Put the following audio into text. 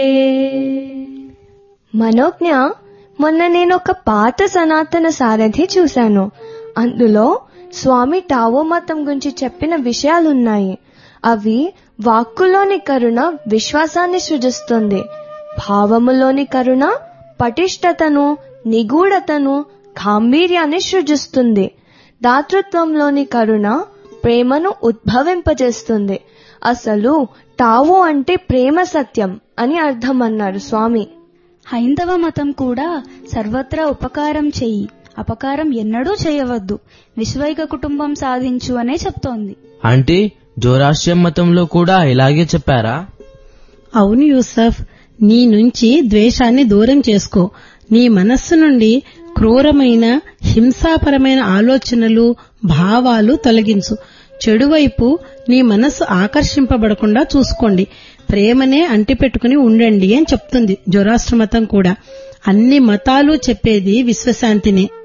మనోజ్ఞ మొన్న నేను ఒక పాత సనాతన సారథి చూశాను అందులో స్వామి టావో మతం గురించి చెప్పిన విషయాలున్నాయి అవి వాక్కులోని కరుణ విశ్వాసాన్ని సృజిస్తుంది భావములోని కరుణ పటిష్టతను నిగూఢతను గాంభీర్యాన్ని సృజిస్తుంది దాతృత్వంలోని కరుణ ప్రేమను ఉద్భవింపజేస్తుంది అసలు టావో అంటే ప్రేమ సత్యం అని అర్థం అన్నారు స్వామి హైందవ మతం కూడా సర్వత్రా ఉపకారం చెయ్యి అపకారం ఎన్నడూ చేయవద్దు విశ్వైక కుటుంబం సాధించు అనే చెప్తోంది అంటే జోరాష్ట్రం మతంలో కూడా ఇలాగే చెప్పారా అవును యూసఫ్ నీ నుంచి ద్వేషాన్ని దూరం చేసుకో నీ మనస్సు నుండి క్రూరమైన హింసాపరమైన ఆలోచనలు భావాలు తొలగించు చెడువైపు నీ మనస్సు ఆకర్షింపబడకుండా చూసుకోండి ప్రేమనే అంటిపెట్టుకుని ఉండండి అని చెప్తుంది జొరాష్ట్ర మతం కూడా అన్ని మతాలు చెప్పేది విశ్వశాంతినే